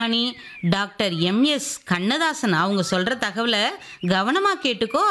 அணி doctor MS Kannadasan அவங்க சொல்ற தகவலை கவனமா கேட்டுக்கோ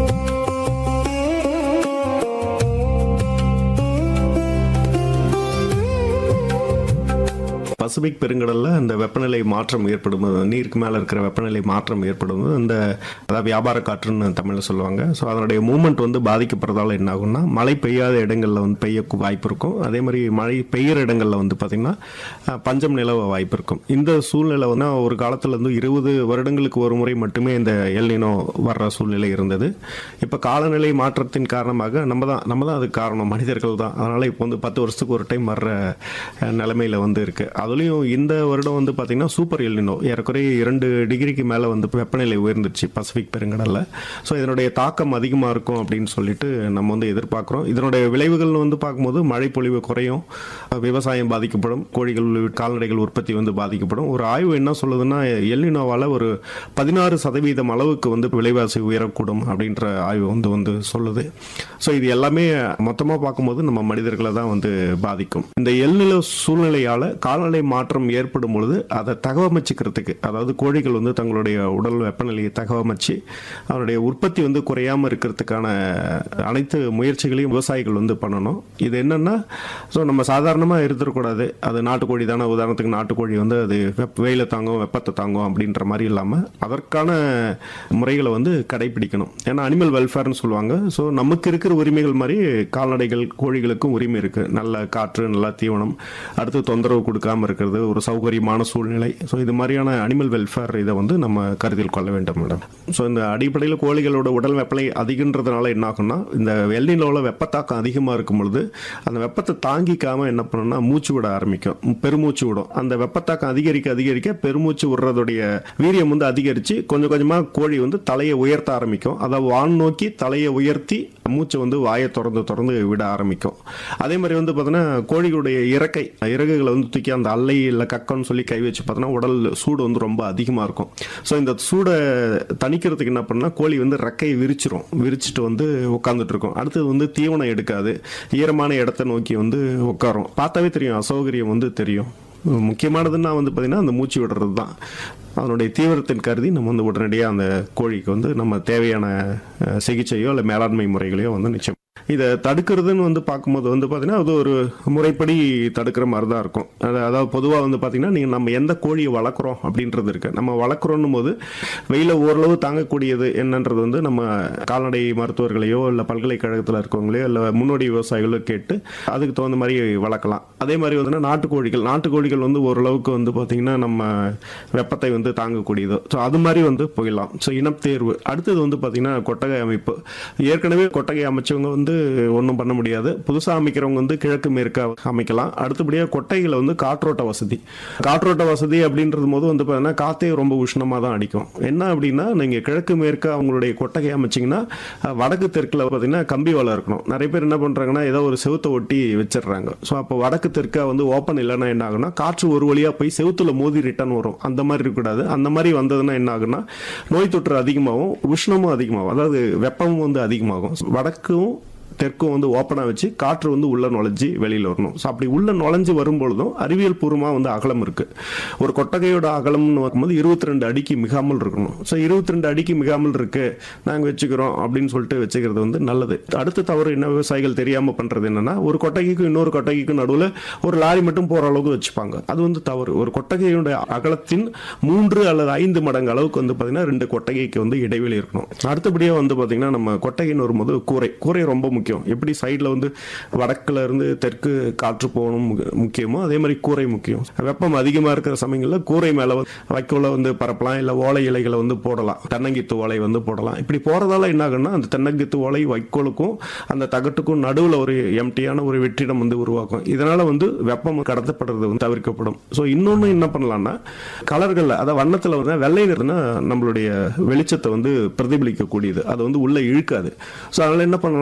பசிபிக் பெருங்கடல்ல அந்த வெப்பநிலை மாற்றம் ஏற்படும் போது, நீருக்கு மேல இருக்கிற வெப்பநிலை மாற்றம் ஏற்படும் போது, அந்த அதாவது வியாபார காற்றுன்னு தமிழ்ல சொல்லுவாங்க ஸோ அதனுடைய மூமெண்ட் வந்து பாதிக்கப்படுறதால என்ன ஆகும்னா மழை பெய்யாத இடங்கள்ல வந்து பெய்ய வாய்ப்பு இருக்கும் அதே மாதிரி மழை பெய்யுற இடங்கள்ல வந்து பாத்தீங்கன்னா அஹ், பஞ்சம் நிலவ வாய்ப்பு இருக்கும் இந்த சூழ்நிலை வந்து ஒரு காலத்துல இருந்து இருபது வருடங்களுக்கு ஒரு முறை மட்டுமே இந்த எல்னினோ வர்ற சூழ்நிலை இருந்தது இப்ப காலநிலை மாற்றத்தின் காரணமாக நம்ம தான் நம்ம தான் அதுக்கு காரணம் மனிதர்கள் தான் அதனால இப்போ வந்து பத்து வருஷத்துக்கு ஒரு டைம் வர்ற அஹ், நிலைமையில வந்து இருக்கு அதுலயும் இந்த வருடம் வந்து பாத்தீங்கன்னா சூப்பர் எல்னினோ ஏறக்குறைய இரண்டு டிகிரிக்கு மேல வந்து வெப்பநிலை உயர்ந்துச்சு பசிபிக் பெருங்கடல்ல ஸோ இதனுடைய தாக்கம் அதிகமா இருக்கும் அப்படின்னு சொல்லிட்டு நம்ம வந்து எதிர்பார்க்கிறோம் இதனுடைய விளைவுகள் வந்து பார்க்கும்போது மழை பொழிவு குறையும் விவசாயம் பாதிக்கப்படும் கோழிகள் கால்நடைகள் உற்பத்தி வந்து பாதிக்கப்படும் ஒரு ஆய்வு என்ன சொல்லுதுன்னா எல்னினோவால ஒரு பதினாறு சதவீதம் அளவுக்கு வந்து விலைவாசி உயரக்கூடும் அப்படின்ற ஆய்வு வந்து வந்து சொல்லுது ஸோ இது எல்லாமே மொத்தமாக பார்க்கும்போது நம்ம மனிதர்களை தான் வந்து பாதிக்கும் இந்த எல்நில சூழ்நிலையால காலநிலை மாற்றம் ஏற்படும் பொழுது அதை தகவமைச்சுக்கிறதுக்கு அதாவது கோழிகள் வந்து தங்களுடைய உடல் வெப்பநிலையை தகவமைச்சு அதனுடைய உற்பத்தி வந்து குறையாம இருக்கிறதுக்கான அனைத்து முயற்சிகளையும் விவசாயிகள் வந்து பண்ணணும் இது என்னன்னா ஸோ நம்ம சாதாரணமாக இருந்துடக்கூடாது அது நாட்டுக்கோழி தானே உதாரணத்துக்கு நாட்டுக்கோழி வந்து அது வெப்ப வெயில தாங்கும் வெப்பத்தை தாங்கும் அப்படின்ற மாதிரி இல்லாமல் அதற்கான முறைகளை வந்து கடைபிடிக்கணும் ஏன்னா அனிமல் வெல்ஃபேர்னு சொல்லுவாங்க ஸோ நமக்கு இருக்கிற உரிமைகள் மாதிரி கால்நடைகள் கோழிகளுக்கும் உரிமை இருக்கு நல்ல காற்று நல்ல தீவனம் அடுத்து தொந்தரவு கொடுக்காம இருக்கிறது ஒரு சௌகரியமான சூழ்நிலை ஸோ இது மாதிரியான அனிமல் வெல்ஃபேர் இதை வந்து நம்ம கருத்தில் கொள்ள வேண்டும் மேடம் ஸோ இந்த அடிப்படையில் கோழிகளோட உடல் வெப்பநிலை அதிகன்றதுனால என்ன ஆகும்னா இந்த வெள்ளிலோல வெப்பத்தாக்கம் அதிகமாக இருக்கும் பொழுது அந்த வெப்பத்தை தாங்கிக்காம என்ன பண்ணும்னா மூச்சு விட ஆரம்பிக்கும் பெருமூச்சு விடும் அந்த வெப்பத்தாக்கம் அதிகரிக்க அதிகரிக்க பெருமூச்சு விடுறதுடைய வீரியம் வந்து அதிகரித்து கொஞ்சம் கொஞ்சமாக கோழி வந்து தலையை உயர்த்த ஆரம்பிக்கும் அதை வான் நோக்கி தலையை உயர்த்தி மூச்சை வந்து வாயை திறந்து திறந்து விட ஆரம்பிக்கும் அதே மாதிரி வந்து பார்த்தோன்னா கோழிகளுடைய இறக்கை இறகுகளை வந்து தூக்கி அந்த அல்லை இல்லை கக்கன்னு சொல்லி கை வச்சு பார்த்தோன்னா உடல் சூடு வந்து ரொம்ப அதிகமாக இருக்கும் ஸோ இந்த சூடை தணிக்கிறதுக்கு என்ன பண்ணால் கோழி வந்து ரெக்கையை விரிச்சிரும் விரிச்சிட்டு வந்து உட்காந்துட்டு இருக்கும் அடுத்தது வந்து தீவனம் எடுக்காது ஈரமான இடத்த நோக்கி வந்து உட்காரும் பார்த்தாவே தெரியும் அசௌகரியம் வந்து தெரியும் முக்கியமானதுன்னா வந்து பார்த்தீங்கன்னா அந்த மூச்சு விடுறது தான் அதனுடைய தீவிரத்தின் கருதி நம்ம வந்து உடனடியாக அந்த கோழிக்கு வந்து நம்ம தேவையான அஹ், சிகிச்சையோ இல்லை மேலாண்மை முறைகளையோ வந்து நிச்சயம் இதை தடுக்கிறதுன்னு வந்து பார்க்கும்போது வந்து பார்த்தீங்கன்னா அது ஒரு முறைப்படி தடுக்கிற மாதிரி தான் இருக்கும் அது- அதாவது பொதுவாக வந்து பார்த்தீங்கன்னா நீங்கள் நம்ம எந்த கோழியை வளர்க்குறோம் அப்படின்றது இருக்கு நம்ம வளர்க்குறோன்னும் போது வெயில ஓரளவு தாங்கக்கூடியது என்னன்றது வந்து நம்ம கால்நடை மருத்துவர்களையோ இல்லை பல்கலைக்கழகத்தில் இருக்கவங்களையோ இல்லை முன்னோடி விவசாயிகளோ கேட்டு அதுக்கு தகுந்த மாதிரி வளர்க்கலாம் அதே மாதிரி வந்து நாட்டுக்கோழிகள் நாட்டுக்கோழிகள் வந்து ஓரளவுக்கு வந்து பார்த்தீங்கன்னா நம்ம வெப்பத்தை வந்து தாங்கக்கூடியது ஸோ அது மாதிரி வந்து போயிடலாம் ஸோ இனத்தேர்வு அடுத்தது வந்து பார்த்தீங்கன்னா கொட்டகை அமைப்பு ஏற்கனவே கொட்டகை அமைச்சவங்க வந்து ஒன்றும் பண்ண முடியாது புதுசாக அமைக்கிறவங்க வந்து கிழக்கு மேற்கா அமைக்கலாம் அடுத்தபடியாக கொட்டைகளை வந்து காற்றோட்ட வசதி காற்றோட்ட வசதி அப்படின்றது போது வந்து பார்த்தீங்கன்னா காற்றே ரொம்ப உஷ்ணமாக தான் அடிக்கும் என்ன அப்படின்னா நீங்கள் கிழக்கு மேற்கா அவங்களுடைய கொட்டகை அமைச்சிங்கன்னா அஹ், வடக்கு தெற்கில் பார்த்தீங்கன்னா கம்பி வலை இருக்கணும் நிறைய பேர் என்ன பண்ணுறாங்கன்னா ஏதோ ஒரு செவுத்தை ஒட்டி வச்சிடுறாங்க ஸோ அப்போ வடக்கு தெற்கா வந்து ஓப்பன் இல்லைன்னா என்ன ஆகும்னா காற்று ஒரு வழியாக போய் செவுத்துல மோதி ரிட்டர்ன் வரும் அந்த மாதிரி இருக்கக்கூடாது அந்த மாதிரி வந்ததுன்னா என்ன ஆகும்னா நோய் தொற்று அதிகமாகும் உஷ்ணமும் அதிகமாகும் அதாவது வெப்பமும் வந்து அதிகமாகும் வடக்கும் தெற்கும் வந்து ஓப்பனாக வச்சு காற்று வந்து உள்ள நுழைஞ்சு வெளியில் வரணும் ஸோ அப்படி உள்ள நுழைஞ்சு வரும்பொழுதும் அறிவியல் பூர்வமாக வந்து அகலம் இருக்கு ஒரு கொட்டகையோட அகலம்னு பார்க்கும்போது இருபத்தி ரெண்டு அடிக்கு மிகாமல் இருக்கணும் ஸோ இருபத்தி ரெண்டு அடிக்கு மிகாமல் இருக்கு நாங்கள் வச்சுக்கிறோம் அப்படின்னு சொல்லிட்டு வச்சுக்கிறது வந்து நல்லது அடுத்த தவறு என்ன விவசாயிகள் தெரியாமல் பண்ணுறது என்னன்னா ஒரு கொட்டகைக்கும் இன்னொரு கொட்டகைக்கும் நடுவில் ஒரு லாரி மட்டும் போகிற அளவுக்கு வச்சுப்பாங்க அது வந்து தவறு ஒரு கொட்டகையோட அகலத்தின் மூன்று அல்லது ஐந்து மடங்கு அளவுக்கு வந்து பார்த்தீங்கன்னா ரெண்டு கொட்டகைக்கு வந்து இடைவெளி இருக்கணும் அடுத்தபடியாக வந்து பார்த்தீங்கன்னா நம்ம கொட்டகைன்னு வரும்போது கூரை கூரை ரொம்ப முக்கியம் எப்படி சைடில் வந்து வடக்குல இருந்து தெற்கு காற்று போகணும் முக- முக்கியமோ அதே மாதிரி கூரை முக்கியம் வெப்பம் அதிகமாக இருக்கிற சமயங்களில் கூரை மேலே வைக்கோல வந்து பரப்பலாம் இல்லை ஓலை இலைகளை வந்து போடலாம் தென்னங்கித்து ஓலை வந்து போடலாம் இப்படி போகிறதால என்ன ஆகும்னா அந்த தென்னங்கித்து ஓலை வைக்கோலுக்கும் அந்த தகட்டுக்கும் நடுவில் ஒரு எம்டியான ஒரு வெற்றிடம் வந்து உருவாக்கும் இதனால வந்து வெப்பம் கடத்தப்படுறது வந்து தவிர்க்கப்படும் ஸோ இன்னொன்று என்ன பண்ணலாம்னா கலர்களில் அதாவது வண்ணத்தில் வந்து வெள்ளை நிறம்னா நம்மளுடைய வெளிச்சத்தை வந்து பிரதிபலிக்கக்கூடியது அதை வந்து உள்ளே இழுக்காது ஸோ அதனால் என்ன பண்ணலாம் நீங்கன்னா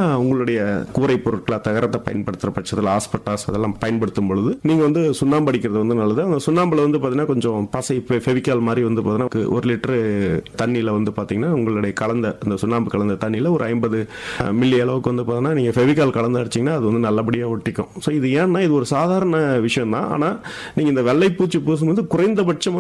உங்களுடைய கூரை பொருட்களை தகரத்தை பயன்படுத்துகிற பட்சத்தில் ஆஸ்பட்டாஸ் அதெல்லாம் பயன்படுத்தும் பொழுது நீங்கள் வந்து சுண்ணாம்பு அடிக்கிறது வந்து நல்லது அந்த சுண்ணாம்புல வந்து பார்த்தீங்கன்னா கொஞ்சம் பசை ஃபெவிக்கால் மாதிரி வந்து பார்த்தீங்கன்னா ஒரு லிட்டரு தண்ணியில் வந்து பார்த்தீங்கன்னா உங்களுடைய கலந்த அந்த சுண்ணாம்பு கலந்த தண்ணியில் ஒரு ஐம்பது மில்லி அளவுக்கு வந்து பார்த்தீங்கன்னா நீங்கள் ஃபெவிக்கால் கலந்து அடிச்சிங்கன்னா அது வந்து நல்லபடியாக ஒட்டிக்கும் ஸோ இது ஏன்னா இது ஒரு சாதாரண விஷயம் தான் ஆனால் நீங்கள் இந்த வெள்ளை பூச்சி பூசும்போது குறைந்தபட்சம்